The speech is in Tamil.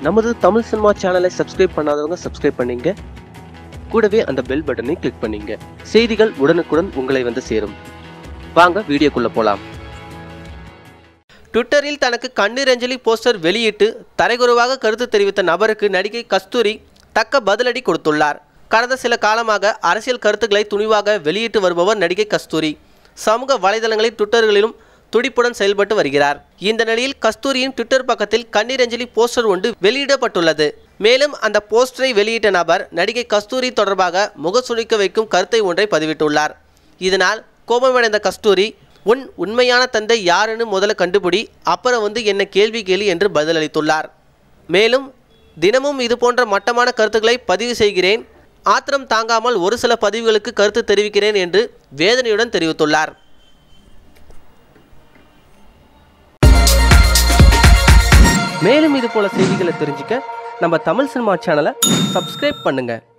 நமது தமிழ் சினிமா சேனலை சப்ஸ்கிரைப் பண்ணாதவங்க சப்ஸ்கிரைப் பண்ணீங்க கூடவே அந்த பெல் பட்டனை கிளிக் பண்ணீங்க செய்திகள் உடனுக்குடன் உங்களை வந்து சேரும் வாங்க வீடியோக்குள்ள போலாம் ட்விட்டரில் தனக்கு கண்ணீரஞ்சலி போஸ்டர் வெளியிட்டு தரைகுறைவாக கருத்து தெரிவித்த நபருக்கு நடிகை கஸ்தூரி தக்க பதிலடி கொடுத்துள்ளார் கடந்த சில காலமாக அரசியல் கருத்துக்களை துணிவாக வெளியிட்டு வருபவர் நடிகை கஸ்தூரி சமூக வலைதளங்களில் ட்விட்டர்களிலும் துடிப்புடன் செயல்பட்டு வருகிறார் இந்த நிலையில் கஸ்தூரியின் ட்விட்டர் பக்கத்தில் கண்ணீரஞ்சலி போஸ்டர் ஒன்று வெளியிடப்பட்டுள்ளது மேலும் அந்த போஸ்டரை வெளியிட்ட நபர் நடிகை கஸ்தூரி தொடர்பாக முகசுளிக்க வைக்கும் கருத்தை ஒன்றை பதிவிட்டுள்ளார் இதனால் கோபமடைந்த கஸ்தூரி உன் உண்மையான தந்தை யாருன்னு முதல்ல கண்டுபிடி அப்புறம் வந்து என்ன கேள்வி கேளு என்று பதிலளித்துள்ளார் மேலும் தினமும் இது போன்ற மட்டமான கருத்துக்களை பதிவு செய்கிறேன் ஆத்திரம் தாங்காமல் ஒரு சில பதிவுகளுக்கு கருத்து தெரிவிக்கிறேன் என்று வேதனையுடன் தெரிவித்துள்ளார் மேலும் இது போல செய்திகளை தெரிஞ்சுக்க நம்ம தமிழ் சினிமா சேனலை சப்ஸ்கிரைப் பண்ணுங்கள்